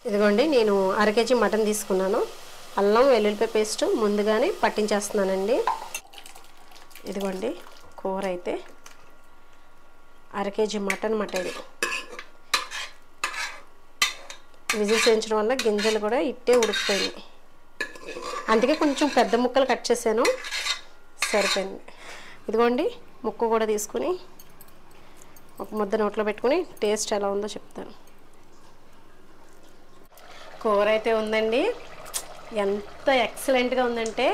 ఇదిగోండి నేను అర కేజీ మటన్ తీసుకున్నాను అల్లం వెల్లుల్లిపాయ పేస్ట్ ముందుగానే పట్టించేస్తున్నానండి ఇదిగోండి కూర అయితే అర కేజీ మటన్ మటన్ విజిల్స్ వేయించడం వల్ల గింజలు కూడా ఇట్టే ఉడికిపోయింది అందుకే కొంచెం పెద్ద ముక్కలు కట్ చేశాను సరిపోయింది ఇదిగోండి ముక్క కూడా తీసుకుని ఒక ముద్ద నోట్లో పెట్టుకుని టేస్ట్ ఎలా ఉందో చెప్తాను కూర అయితే ఉందండి ఎంత ఎక్సలెంట్గా ఉందంటే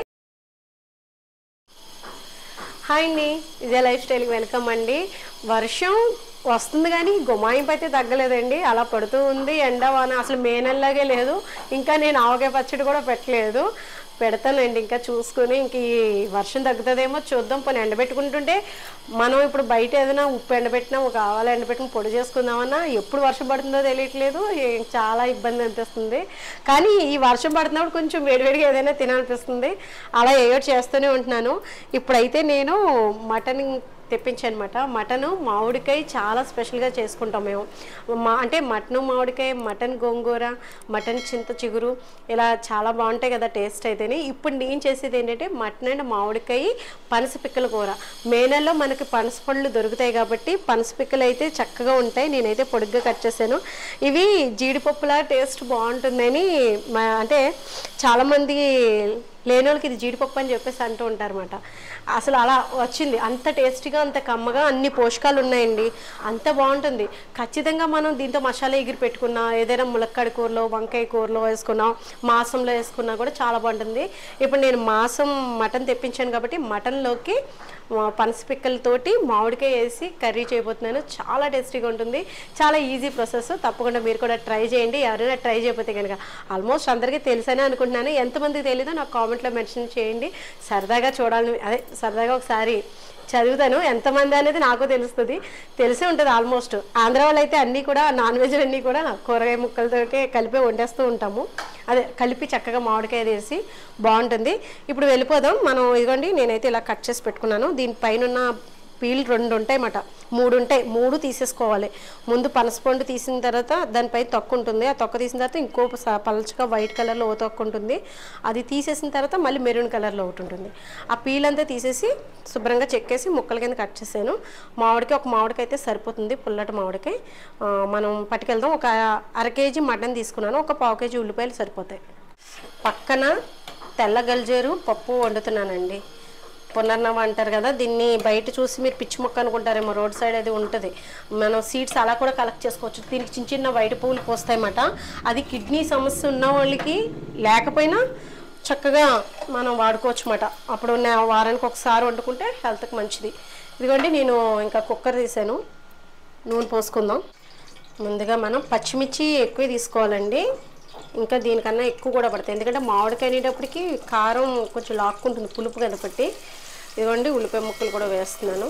హాయ్ అండి ఇదే లైఫ్ స్టైల్కి వెల్కమ్ అండి వర్షం వస్తుంది కానీ గుమాయింపు అయితే తగ్గలేదండి అలా పడుతూ ఉంది ఎండ వాన అసలు మే నెలలాగే లేదు ఇంకా నేను ఆవకాయ పచ్చడి కూడా పెట్టలేదు పెడతానండి ఇంకా చూసుకుని ఇంక ఈ వర్షం తగ్గుతుందేమో చూద్దాం పోనీ ఎండబెట్టుకుంటుంటే మనం ఇప్పుడు బయట ఏదైనా ఉప్పు ఎండబెట్టినా ఒక ఆవాలు ఎండబెట్టిన పొడి చేసుకుందామన్నా ఎప్పుడు వర్షం పడుతుందో తెలియట్లేదు ఏ- చాలా ఇబ్బంది అనిపిస్తుంది కానీ ఈ వర్షం పడుతున్నప్పుడు కొంచెం వేడివేడిగా ఏదైనా తినాలనిపిస్తుంది అలా ఏదో చేస్తూనే ఉంటున్నాను ఇప్పుడైతే నేను మటన్ తెప్పించానమాట మటన్ మామిడికాయ చాలా స్పెషల్గా చేసుకుంటాం మేము మా అంటే మటన్ మామిడికాయ మటన్ గోంగూర మటన్ చింత చిగురు ఇలా చాలా బాగుంటాయి కదా టేస్ట్ అయితేనే ఇప్పుడు నేను చేసేది ఏంటంటే మటన్ అండ్ మామిడికాయ పనస పిక్కల కూర మే నెలలో మనకి పనస పళ్ళు దొరుకుతాయి కాబట్టి పనస పిక్కలు అయితే చక్కగా ఉంటాయి నేనైతే పొడుగ్గా కట్ చేశాను ఇవి జీడిపప్పులా టేస్ట్ బాగుంటుందని మా అంటే చాలామంది లేని వాళ్ళకి ఇది జీడిపప్పు అని చెప్పేసి అంటూ ఉంటారన్నమాట అసలు అలా వచ్చింది అంత టేస్టీగా అంత కమ్మగా అన్ని పోషకాలు ఉన్నాయండి అంత బాగుంటుంది ఖచ్చితంగా మనం దీంతో మసాలా ఎగిరి పెట్టుకున్నా ఏదైనా ములక్కాడి కూరలో వంకాయ కూరలో వేసుకున్నా మాంసంలో వేసుకున్నా కూడా చాలా బాగుంటుంది ఇప్పుడు నేను మాంసం మటన్ తెప్పించాను కాబట్టి మటన్లోకి ఆ, పనస పిక్కలతోటి మామిడికాయ వేసి కర్రీ చేయబోతున్నాను చాలా టేస్టీగా ఉంటుంది చాలా ఈజీ ప్రాసెస్ తప్పకుండా మీరు కూడా ట్రై చేయండి ఎవరైనా ట్రై చేయకపోతే కనుక ఆల్మోస్ట్ అందరికీ తెలుసనే అనుకుంటున్నాను ఎంతమందికి తెలీదో నాకు కామెంట్లో మెన్షన్ చేయండి సరదాగా చూడాలని అదే సరదాగా ఒకసారి చదువుతాను ఎంతమంది అనేది నాకు తెలుస్తుంది తెలిసే ఉంటుంది ఆల్మోస్ట్ ఆంధ్ర వాళ్ళు అయితే అన్నీ కూడా నాన్ వెజ్ అన్నీ కూడా కూరగాయ ముక్కలతోటి కలిపి వండేస్తూ ఉంటాము అదే కలిపి చక్కగా మామిడికాయ వేసి బాగుంటుంది ఇప్పుడు వెళ్ళిపోదాం మనం ఇదిగోండి నేనైతే ఇలా కట్ చేసి పెట్టుకున్నాను దీనిపైన ఉన్న పీల్ రెండు ఉంటాయి అన్నమాట మూడు ఉంటాయి మూడు తీసేసుకోవాలి ముందు పనసపండు తీసిన తర్వాత దానిపై తొక్క ఉంటుంది ఆ తొక్క తీసిన తర్వాత ఇంకో స- పలచగా వైట్ కలర్లో ఓ తొక్క ఉంటుంది అది తీసేసిన తర్వాత మళ్ళీ మెరూన్ కలర్లో ఒకటి ఉంటుంది ఆ పీల్ అంతా తీసేసి శుభ్రంగా చెక్కేసి ముక్కల కింద కట్ చేసాను మామిడికాయ ఒక మామిడికాయ అయితే సరిపోతుంది పుల్లటి మామిడికాయ ఆ, మనం పట్టుకెళ్దాం ఒక అర కేజీ మటన్ తీసుకున్నాను ఒక పావు కేజీ ఉల్లిపాయలు సరిపోతాయి పక్కన తెల్ల గల్జేరు పప్పు వండుతున్నానండి పునర్నవ అంటారు కదా దీన్ని బయట చూసి మీరు పిచ్చి మొక్క అనుకుంటారేమో రోడ్ సైడ్ అది ఉంటుంది మనం సీడ్స్ అలా కూడా కలెక్ట్ చేసుకోవచ్చు దీనికి చిన్న చిన్న వైట్ పువ్వులు పోస్తాయన్నమాట అది కిడ్నీ సమస్య ఉన్న వాళ్ళకి లేకపోయినా చక్కగా మనం వాడుకోవచ్చు అన్నమాట అప్పుడు ఉన్న వారానికి ఒకసారి వండుకుంటే హెల్త్కి మంచిది ఇదిగోండి నేను ఇంకా కుక్కర్ తీసాను నూనె పోసుకుందాం ముందుగా మనం పచ్చిమిర్చి ఎక్కువ తీసుకోవాలండి ఇంకా దీనికన్నా ఎక్కువ కూడా పడుతుంది ఎందుకంటే మామిడికాయ అనేటప్పటికి కారం కొంచెం లాక్కుంటుంది పులుపు కదా బట్టి ఇదిగోండి ఉల్లిపాయ ముక్కలు కూడా వేస్తున్నాను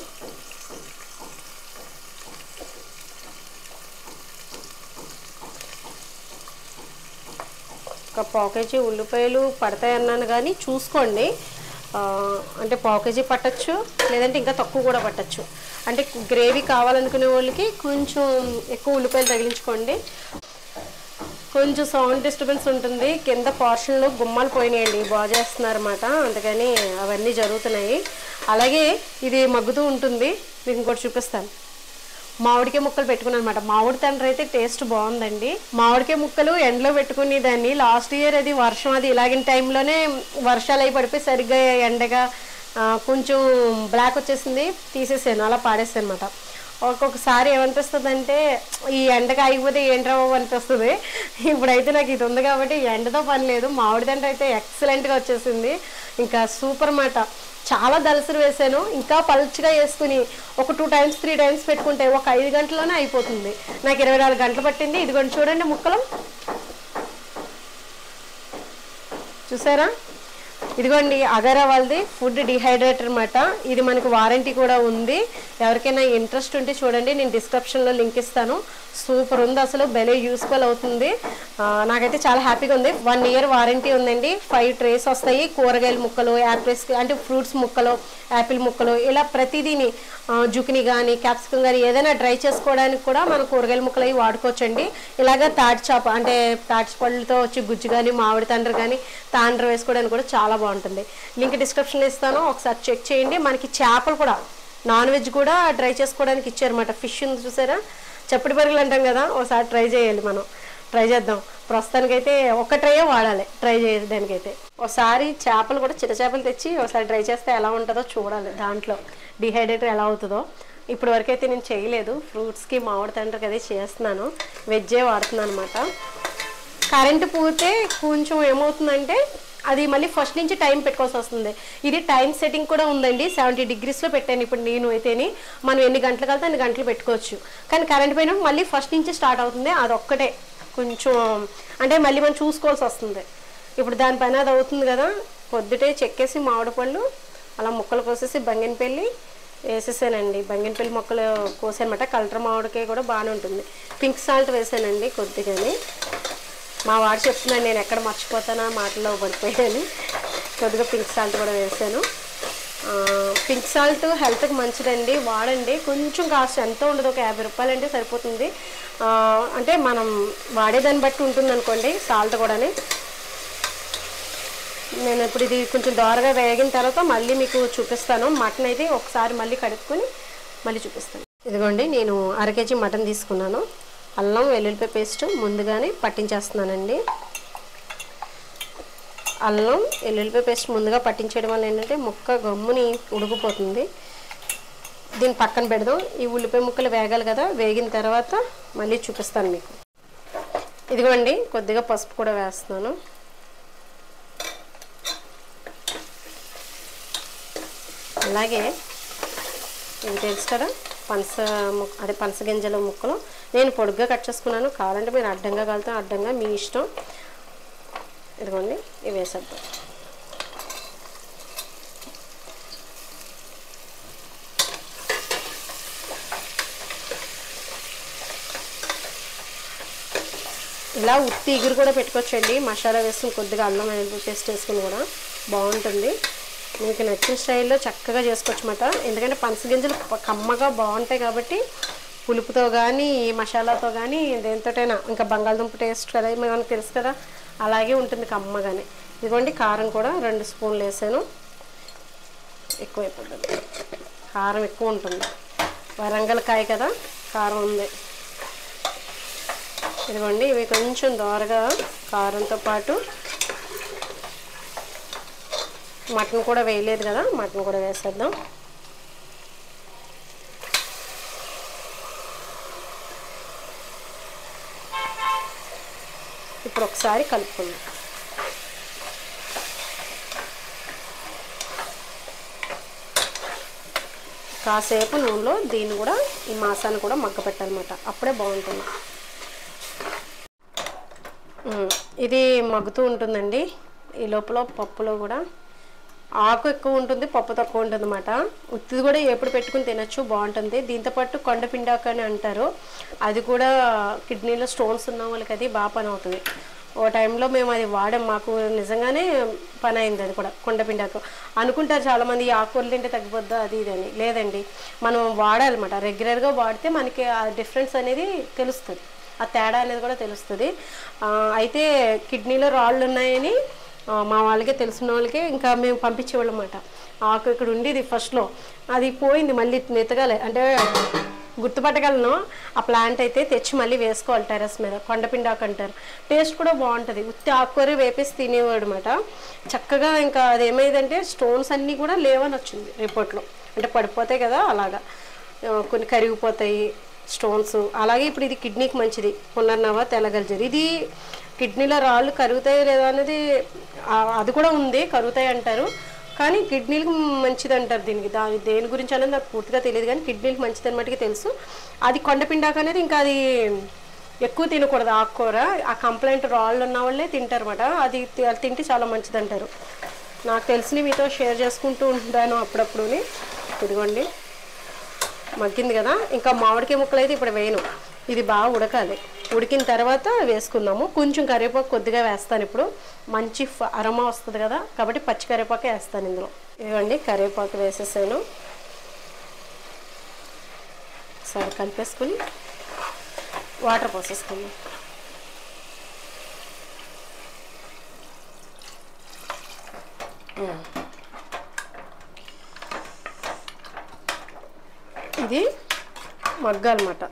ఒక పావు కేజీ ఉల్లిపాయలు పడతాయి అన్నాను కానీ చూసుకోండి ఆ, అంటే పావు కేజీ పట్టచ్చు లేదంటే ఇంకా తక్కువ కూడా పట్టచ్చు అంటే గ్రేవీ కావాలనుకునే వాళ్ళకి కొంచెం ఎక్కువ ఉల్లిపాయలు తగిలించుకోండి కొంచెం సౌండ్ డిస్టర్బెన్స్ ఉంటుంది కింద పోర్షన్లో గుమ్మాలు పోయినాయండి బాగా చేస్తున్నారన్నమాట అందుకని అవన్నీ జరుగుతున్నాయి అలాగే ఇది మగ్గుతూ ఉంటుంది మీకు ఇంకోటి చూపిస్తాను మామిడికాయ ముక్కలు పెట్టుకున్నాను అనమాట మామిడి తండ్రి అయితే టేస్ట్ బాగుందండి మామిడికాయ ముక్కలు ఎండలో పెట్టుకుని దాన్ని లాస్ట్ ఇయర్ అది వర్షం అది ఇలాగిన టైంలోనే వర్షాలు అయి పడిపోయి సరిగ్గా ఎండగా ఆ, కొంచెం బ్లాక్ వచ్చేసింది తీసేసాను అలా పాడేసాను అనమాట ఒక్కొక్కసారి ఏమనిపిస్తుంది అంటే ఈ ఎండగా ఆగిపోతే ఏంట్రా బాబు అనిపిస్తుంది ఇప్పుడైతే నాకు ఇది ఉంది కాబట్టి ఈ ఎండతో పని లేదు మామిడి తండ్రి అయితే ఎక్సలెంట్గా వచ్చేసింది ఇంకా సూపర్ మాట చాలా దలసరి వేసాను ఇంకా పలుచగా వేసుకుని ఒక టూ టైమ్స్ త్రీ టైమ్స్ పెట్టుకుంటే ఒక ఐదు గంటల్లోనే అయిపోతుంది నాకు ఇరవై నాలుగు గంటలు పట్టింది ఇదిగోండి చూడండి ముక్కలు చూసారా ఇదిగోండి అగరా వాళ్ళది ఫుడ్ డిహైడ్రేటర్ అనమాట ఇది మనకు వారంటీ కూడా ఉంది ఎవరికైనా ఇంట్రెస్ట్ ఉంటే చూడండి నేను డిస్క్రిప్షన్లో లింక్ ఇస్తాను సూపర్ ఉంది అసలు భలే యూస్ఫుల్ అవుతుంది ఆ, నాకైతే చాలా హ్యాపీగా ఉంది వన్ ఇయర్ వారంటీ ఉందండి ఫైవ్ ట్రేస్ వస్తాయి కూరగాయల ముక్కలు యాపిల్స్ అంటే ఫ్రూట్స్ ముక్కలు యాపిల్ ముక్కలు ఇలా ప్రతిదీని జుకిని కానీ క్యాప్సికం కానీ ఏదైనా డ్రై చేసుకోవడానికి కూడా మనం కూరగాయల ముక్కలు అవి వాడుకోవచ్చండి ఇలాగ తాటి చాప అంటే తాటి పళ్ళతో వచ్చి గుజ్జు కానీ మామిడి తండ్రి కానీ తాండ్ర వేసుకోవడానికి కూడా చాలా బాగుంటుంది లింక్ డిస్క్రిప్షన్లో ఇస్తాను ఒకసారి చెక్ చేయండి మనకి చేపలు కూడా నాన్ వెజ్ కూడా డ్రై చేసుకోవడానికి ఇచ్చారన్నమాట ఫిష్ ఉంది చూసారా చప్పటి పరుగులు అంటాం కదా ఒకసారి ట్రై చేయాలి మనం ట్రై చేద్దాం ప్రస్తుతానికైతే ఒక ట్రైయే వాడాలి ట్రై చేయడానికైతే ఒకసారి చేపలు కూడా చిన్న చేపలు తెచ్చి ఒకసారి ట్రై చేస్తే ఎలా ఉంటుందో చూడాలి దాంట్లో డిహైడ్రేటర్ ఎలా అవుతుందో ఇప్పుడు వరకు అయితే నేను చేయలేదు ఫ్రూట్స్కి మామిడి తండ్రికి అదే చేస్తున్నాను వెజ్జే వాడుతున్నాను అనమాట కరెంటు పోతే కొంచెం ఏమవుతుందంటే అది మళ్ళీ ఫస్ట్ నుంచి టైం పెట్టుకోవాల్సి వస్తుంది ఇది టైం సెట్టింగ్ కూడా ఉందండి సెవెంటీ డిగ్రీస్లో పెట్టాను ఇప్పుడు నేను అయితేని మనం ఎన్ని గంటలు కలితే అన్ని గంటలు పెట్టుకోవచ్చు కానీ కరెంట్ పోయినా మళ్ళీ ఫస్ట్ నుంచి స్టార్ట్ అవుతుంది అది ఒక్కటే కొంచెం అంటే మళ్ళీ మనం చూసుకోవాల్సి వస్తుంది ఇప్పుడు దానిపైన అది అవుతుంది కదా పొద్దుటే చెక్కేసి మామిడి పళ్ళు అలా ముక్కలు కోసేసి బంగినపల్లి వేసేసానండి బంగినపల్లి మొక్కలు కోసానమాట కలర్ మామిడికాయ కూడా బాగానే ఉంటుంది పింక్ సాల్ట్ వేసానండి కొద్దిగానే మా వాడు చెప్తున్నాను నేను ఎక్కడ మర్చిపోతానా మాటల్లో పడిపోయాను కొద్దిగా పింక్ సాల్ట్ కూడా వేసాను ఆ, పింక్ సాల్ట్ హెల్త్కి మంచిదండి వాడండి కొంచెం కాస్ట్ ఎంత ఉండదు ఒక యాభై రూపాయలు అంటే సరిపోతుంది ఆ, అంటే మనం వాడేదాన్ని బట్టి ఉంటుంది అనుకోండి సాల్ట్ కూడాని నేను ఇప్పుడు ఇది కొంచెం దోరగా వేగిన తర్వాత మళ్ళీ మీకు చూపిస్తాను మటన్ అయితే ఒకసారి మళ్ళీ కడుక్కొని మళ్ళీ చూపిస్తాను ఇదిగోండి నేను అర కేజీ మటన్ తీసుకున్నాను అల్లం వెల్లుల్లిపాయ పేస్ట్ ముందుగానే పట్టించేస్తున్నానండి అల్లం వెల్లుల్లిపాయ పేస్ట్ ముందుగా పట్టించడం వల్ల ఏంటంటే ముక్క గమ్ముని ఉడికిపోతుంది దీన్ని పక్కన పెడదాం ఈ ఉల్లిపాయ ముక్కలు వేగాలి కదా వేగిన తర్వాత మళ్ళీ చూపిస్తాను మీకు ఇదిగోండి కొద్దిగా పసుపు కూడా వేస్తున్నాను అలాగే ఇది తెలుసు కదా పనస ముక్క అదే పనస గింజల ముక్కలు నేను పొడుగ్గా కట్ చేసుకున్నాను కావాలంటే మీరు అడ్డంగా కలుతాం అడ్డంగా మీ ఇష్టం ఇదిగోండి ఇవి వేసేద్దాం ఇలా ఉత్తి ఎగురు కూడా పెట్టుకోవచ్చండి మసాలా వేసుకుని కొద్దిగా అల్లం వెల్లుల్లి పేస్ట్ వేసుకుని కూడా బాగుంటుంది మీకు నచ్చిన స్టైల్లో చక్కగా చేసుకోవచ్చు అన్నమాట ఎందుకంటే పనస గింజలు ప- కమ్మగా బాగుంటాయి కాబట్టి పులుపుతో కానీ ఈ మసాలాతో కానీ దేనితోటైనా ఇంకా బంగాళదుంప టేస్ట్ కదా మనకు తెలుసు కదా అలాగే ఉంటుంది కమ్మగానే ఇదిగోండి కారం కూడా రెండు స్పూన్లు వేసాను ఎక్కువైపోతుంది కారం ఎక్కువ ఉంటుంది వరంగల్ కాయ కదా కారం ఉంది ఇదిగోండి ఇవి కొంచెం దోరగా కారంతో పాటు మటన్ కూడా వేయలేదు కదా మటన్ కూడా వేసేద్దాం ఇప్పుడు ఒకసారి కలుపుకుందాం కాసేపు నూనెలో దీన్ని కూడా ఈ మాసాన్ని కూడా మగ్గ పెట్టాలన్నమాట అప్పుడే బాగుంటుంది ఉమ్, ఇది మగ్గుతూ ఉంటుందండి ఈ లోపల పప్పులో కూడా ఆకు ఎక్కువ ఉంటుంది పప్పు తక్కువ ఉంటుంది అనమాట ఉత్తిది కూడా ఎప్పుడు పెట్టుకుని తినచ్చు బాగుంటుంది దీంతో పాటు కొండపిండాకు అని అంటారు అది కూడా కిడ్నీలో స్టోన్స్ ఉన్న వాళ్ళకి అది బాగా పని అవుతుంది ఓ టైంలో మేము అది వాడాం మాకు నిజంగానే పని అయింది అది కూడా కొండపిండాకు అనుకుంటారు చాలామంది ఈ ఆకుకూరలు తింటే తగ్గిపోద్దా అది ఇది అని లేదండి మనం వాడాలన్నమాట రెగ్యులర్గా వాడితే మనకి ఆ డిఫరెన్స్ అనేది తెలుస్తుంది ఆ తేడా అనేది కూడా తెలుస్తుంది ఆ, అయితే కిడ్నీలో రాళ్ళు ఉన్నాయని ఆ, మా వాళ్ళకే తెలిసిన వాళ్ళకే ఇంకా మేము పంపించేవాళ్ళం అన్నమాట ఆకు ఇక్కడ ఉండేది ఫస్ట్లో అది పోయింది మళ్ళీ నెతగాలి అంటే గుర్తుపట్టగలను ఆ ప్లాంట్ అయితే తెచ్చి మళ్ళీ వేసుకోవాలి టెర్రస్ మీద కొండపిండాకు అంటారు టేస్ట్ కూడా బాగుంటుంది ఉత్తి ఆకుకూర వేపేసి తినేవాడు అనమాట చక్కగా ఇంకా అది ఏమైందంటే స్టోన్స్ అన్నీ కూడా లేవని వచ్చింది రిపోర్ట్లో అంటే పడిపోతాయి కదా అలాగా ఆ, కొన్ని కరిగిపోతాయి స్టోన్స్ అలాగే ఇప్పుడు ఇది కిడ్నీకి మంచిది పునర్నవ తెల్లగల్జరి ఇది కిడ్నీలో రాళ్ళు కరుగుతాయో లేదా అనేది ఆ, అది కూడా ఉంది కరుగుతాయి అంటారు కానీ కిడ్నీలకు మంచిది అంటారు దీనికి దాని దేని గురించి అనేది నాకు పూర్తిగా తెలియదు కానీ కిడ్నీలకు మంచిది అనమాటకి తెలుసు అది కొండపిండాకు అనేది ఇంకా అది ఎక్కువ తినకూడదు ఆకుకూర ఆ కంప్లైంట్ రాళ్ళు ఉన్న వాళ్ళే తింటారు అనమాట అది తి- అది తింటే చాలా మంచిది అంటారు నాకు తెలిసినవి మీతో షేర్ చేసుకుంటూ ఉంటాను అప్పుడప్పుడుని ఇదిగోండి మగ్గింది కదా ఇంకా మామిడికాయ ముక్కలు అయితే ఇప్పుడు వేయను ఇది బాగా ఉడకాలి ఉడికిన తర్వాత వేసుకుందాము కొంచెం కరివేపాకు కొద్దిగా వేస్తాను ఇప్పుడు మంచి ఫ- అరమ వస్తుంది కదా కాబట్టి పచ్చి కరివేపాకు వేస్తాను ఇందులో ఇదిగోండి కరివేపాకు వేసేసాను సరే కలిపేసుకుని వాటర్ పోసేసుకుందాం ఇది మగ్గాలన్నమాట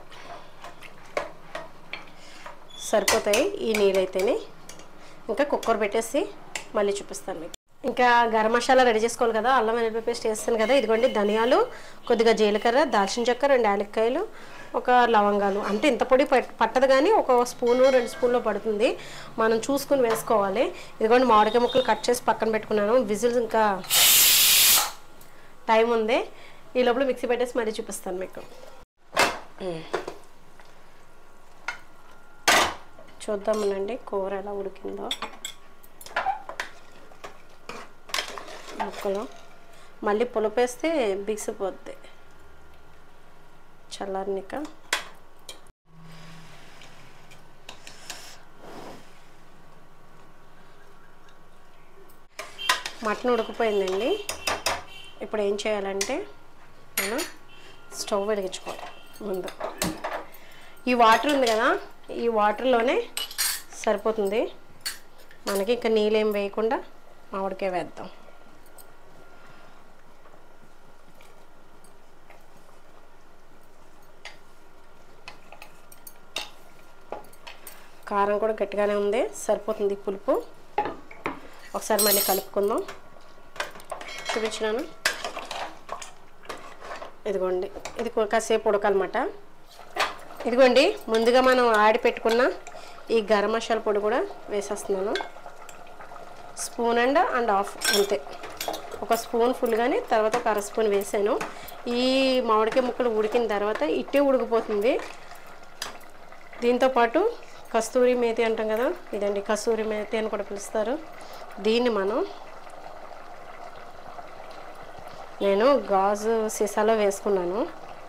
సరిపోతాయి ఈ నీరైతేనే ఇంకా కుక్కర్ పెట్టేసి మళ్ళీ చూపిస్తాను మీకు ఇంకా గరం మసాలా రెడీ చేసుకోవాలి కదా అల్లం వెల్లుల్లి పేస్ట్ వేస్తాను కదా ఇదిగోండి ధనియాలు కొద్దిగా జీలకర్ర దాల్చిన చెక్క రెండు యాలక్కాయలు ఒక లవంగాలు అంటే ఇంత పొడి పట్- పట్టదు కానీ ఒక స్పూను రెండు స్పూన్లో పడుతుంది మనం చూసుకుని వేసుకోవాలి ఇదిగోండి మామిడికాయ ముక్కలు కట్ చేసి పక్కన పెట్టుకున్నాను విజిల్స్ ఇంకా టైం ఉంది ఈ లోపల మిక్సీ పెట్టేసి మరీ చూపిస్తాను మీకు చూద్దామనండి కూర ఎలా ఉడికిందో ముక్కలు మళ్ళీ పులుపేస్తే బిగిసిపోద్ది చల్లారనిక మటన్ ఉడికిపోయిందండి ఇప్పుడు ఏం చేయాలంటే మనం స్టవ్ వెలిగించుకోవాలి ముందు ఈ వాటర్ ఉంది కదా ఈ వాటర్లోనే సరిపోతుంది మనకి ఇంకా నీళ్ళేం వేయకుండా మామిడికాయ వేద్దాం కారం కూడా గట్టిగానే ఉంది సరిపోతుంది ఈ పులుపు ఒకసారి మళ్ళీ కలుపుకుందాం చూపించినాను ఇదిగోండి ఇది కొ- కాసేపు ఉడకాలన్నమాట ఇదిగోండి ముందుగా మనం ఆడి పెట్టుకున్న ఈ గరం మసాలా పొడి కూడా వేసేస్తున్నాను స్పూన్ అండ్ అండ్ హాఫ్ అంతే ఒక స్పూన్ ఫుల్ కానీ తర్వాత ఒక అర స్పూన్ వేసాను ఈ మామిడికాయ ముక్కలు ఉడికిన తర్వాత ఇట్టే ఉడికిపోతుంది దీంతో పాటు కస్తూరి మేతి అంటాం కదా ఇదండి కస్తూరి మేతి అని కూడా పిలుస్తారు దీన్ని మనం నేను గాజు సీసాలో వేసుకున్నాను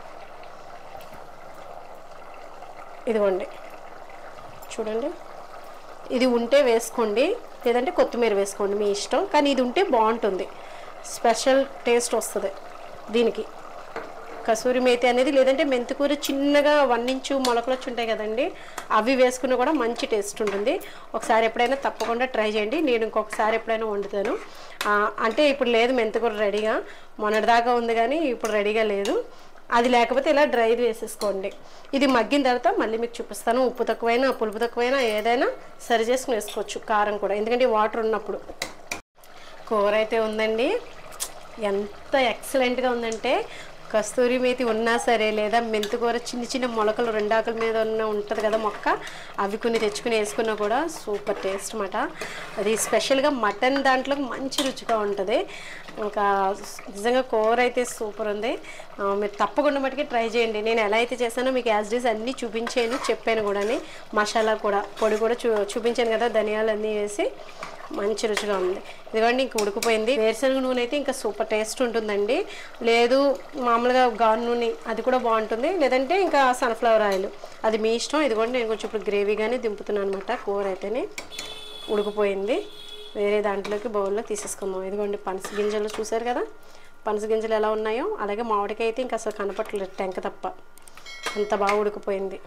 ఇదిగోండి చూడండి ఇది ఉంటే వేసుకోండి లేదంటే కొత్తిమీర వేసుకోండి మీ ఇష్టం కానీ ఇది ఉంటే బాగుంటుంది స్పెషల్ టేస్ట్ వస్తుంది దీనికి కసూరి మేతి అనేది లేదంటే మెంతికూర చిన్నగా వన్ ఇంచు మొలకలు వచ్చి ఉంటాయి కదండి అవి వేసుకున్నా కూడా మంచి టేస్ట్ ఉంటుంది ఒకసారి ఎప్పుడైనా తప్పకుండా ట్రై చేయండి నేను ఇంకొకసారి ఎప్పుడైనా వండుతాను ఆ, అంటే ఇప్పుడు లేదు మెంతికూర రెడీగా మొన్నటిదాకా ఉంది కానీ ఇప్పుడు రెడీగా లేదు అది లేకపోతే ఇలా డ్రై వేసేసుకోండి ఇది మగ్గిన తర్వాత మళ్ళీ మీకు చూపిస్తాను ఉప్పు తక్కువైనా పులుపు తక్కువైనా ఏదైనా సరి చేసుకుని వేసుకోవచ్చు కారం కూడా ఎందుకంటే ఈ వాటర్ ఉన్నప్పుడు కూర అయితే ఉందండి ఎంత ఎక్సలెంట్గా ఉందంటే కస్తూరి మేతి ఉన్నా సరే లేదా మెంతికూర చిన్న చిన్న మొలకలు రెండు ఆకుల మీద ఉన్న ఉంటుంది కదా మొక్క అవి కొన్ని తెచ్చుకుని వేసుకున్నా కూడా సూపర్ టేస్ట్ అన్నమాట అది స్పెషల్గా మటన్ దాంట్లో మంచి రుచిగా ఉంటుంది ఇంకా నిజంగా కూర అయితే సూపర్ ఉంది ఆ, మీరు తప్పకుండా మటుకి ట్రై చేయండి నేను ఎలా అయితే చేశానో మీకు యాజ్ డీస్ అన్నీ చూపించాను చెప్పాను కూడా మసాలా కూడా పొడి కూడా చూ చూపించాను కదా ధనియాలు అన్నీ వేసి మంచి రుచిగా ఉంది ఇదిగోండి ఇంక ఉడికిపోయింది వేరుశనగ నూనె అయితే ఇంకా సూపర్ టేస్ట్ ఉంటుందండి లేదు మామూలుగా గాను నూనె అది కూడా బాగుంటుంది లేదంటే ఇంకా సన్ఫ్లవర్ ఆయిల్ అది మీ ఇష్టం ఇదిగోండి నేను కొంచెం ఇప్పుడు గ్రేవీగానే దింపుతున్నాను అనమాట కూర అయితేనే ఉడికిపోయింది వేరే దాంట్లోకి బౌల్లో తీసేసుకుందాం ఇదిగోండి పనస గింజలు చూసారు కదా పనస గింజలు ఎలా ఉన్నాయో అలాగే మామిడికాయ అయితే ఇంకా అసలు కనపట్లేదు టెంక తప్ప అంత బాగా ఉడికిపోయింది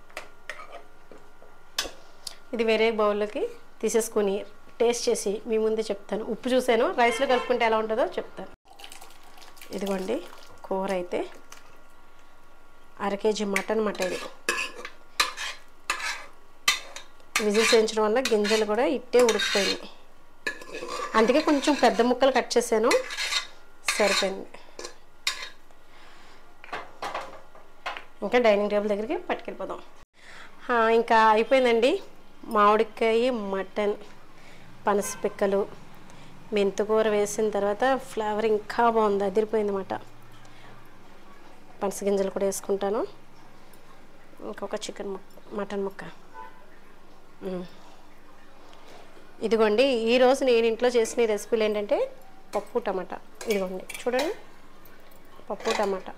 ఇది వేరే బౌల్లోకి తీసేసుకొని టేస్ట్ చేసి మీ ముందే చెప్తాను ఉప్పు చూసాను రైస్లో కలుపుకుంటే ఎలా ఉంటుందో చెప్తాను ఇదిగోండి కూర అయితే అర కేజీ మటన్ మట ఇది విజిల్స్ వేయించడం వల్ల గింజలు కూడా ఇట్టే ఉడికిపోయినాయి అందుకే కొంచెం పెద్ద ముక్కలు కట్ చేశాను సరిపోయింది ఇంకా డైనింగ్ టేబుల్ దగ్గరికి పట్టుకెళ్ళిపోదాం ఆ, ఇంకా అయిపోయిందండి మామిడికాయ మటన్ పనస పిక్కలు మెంతుకూర వేసిన తర్వాత ఫ్లేవర్ ఇంకా బాగుంది అదిరిపోయింది అన్నమాట పనస గింజలు కూడా వేసుకుంటాను ఇంకొక చికెన్ ముక్క మటన్ ముక్క మ్మ్. ఇదిగోండి ఈరోజు నేను ఇంట్లో చేసిన రెసిపీలు ఏంటంటే పప్పు టమాటా ఇదిగోండి చూడండి పప్పు టమాటా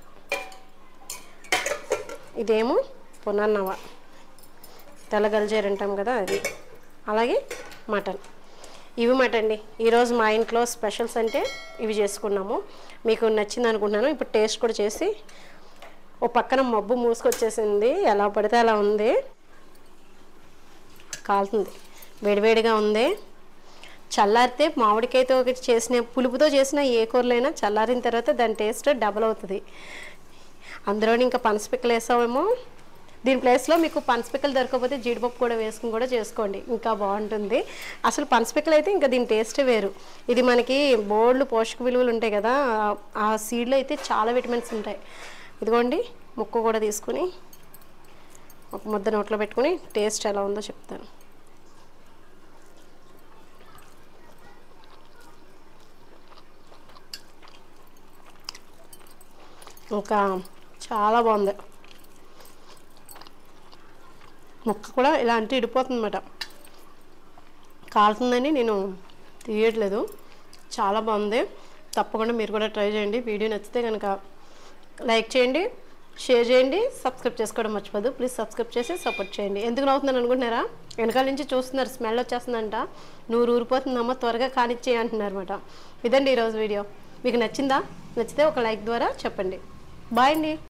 ఇదేమో పునర్నవ తెల్ల గల్జేరు అంటాం కదా అది అలాగే మటన్ ఇవి మాట అండి ఈరోజు మా ఇంట్లో స్పెషల్స్ అంటే ఇవి చేసుకున్నాము మీకు నచ్చింది అనుకుంటున్నాను ఇప్పుడు టేస్ట్ కూడా చేసి ఓ పక్కన మబ్బు మూసుకొచ్చేసింది ఎలా పడితే అలా ఉంది కాలుతుంది వేడివేడిగా ఉంది చల్లారితే మామిడికాయతో ఒకటి చేసిన పులుపుతో చేసిన ఏ కూరలైనా చల్లారిన తర్వాత దాని టేస్ట్ డబల్ అవుతుంది అందులో ఇంకా పనసపిక్కలు వేసామేమో దీని ప్లేస్లో మీకు పనసపిక్కలు దొరకకపోతే జీడిపప్పు కూడా వేసుకుని కూడా చేసుకోండి ఇంకా బాగుంటుంది అసలు పనసపిక్కలు అయితే ఇంకా దీని టేస్ట్ వేరు ఇది మనకి బోర్డులు పోషక విలువలు ఉంటాయి కదా ఆ సీడ్లో అయితే చాలా విటమిన్స్ ఉంటాయి ఇదిగోండి ముక్క కూడా తీసుకుని ఒక ముద్ద నోట్లో పెట్టుకుని టేస్ట్ ఎలా ఉందో చెప్తాను ఇంకా చాలా బాగుంది ముక్క కూడా ఇలా అంటే ఇడిపోతుంది అనమాట కాలుతుందని నేను తీయట్లేదు చాలా బాగుంది తప్పకుండా మీరు కూడా ట్రై చేయండి వీడియో నచ్చితే కనుక లైక్ చేయండి షేర్ చేయండి సబ్స్క్రైబ్ చేసుకోవడం మర్చిపోదు ప్లీజ్ సబ్స్క్రైబ్ చేసి సపోర్ట్ చేయండి ఎందుకు నవ్వుతున్నాను అనుకుంటున్నారా వెనకాల నుంచి చూస్తున్నారు స్మెల్ వచ్చేస్తుందంట నువ్వు ఊరిపోతుందమ్మా త్వరగా కానిచ్చే అంటున్నారు అనమాట ఇదండి ఈరోజు వీడియో మీకు నచ్చిందా నచ్చితే ఒక లైక్ ద్వారా చెప్పండి బాయ్ అండి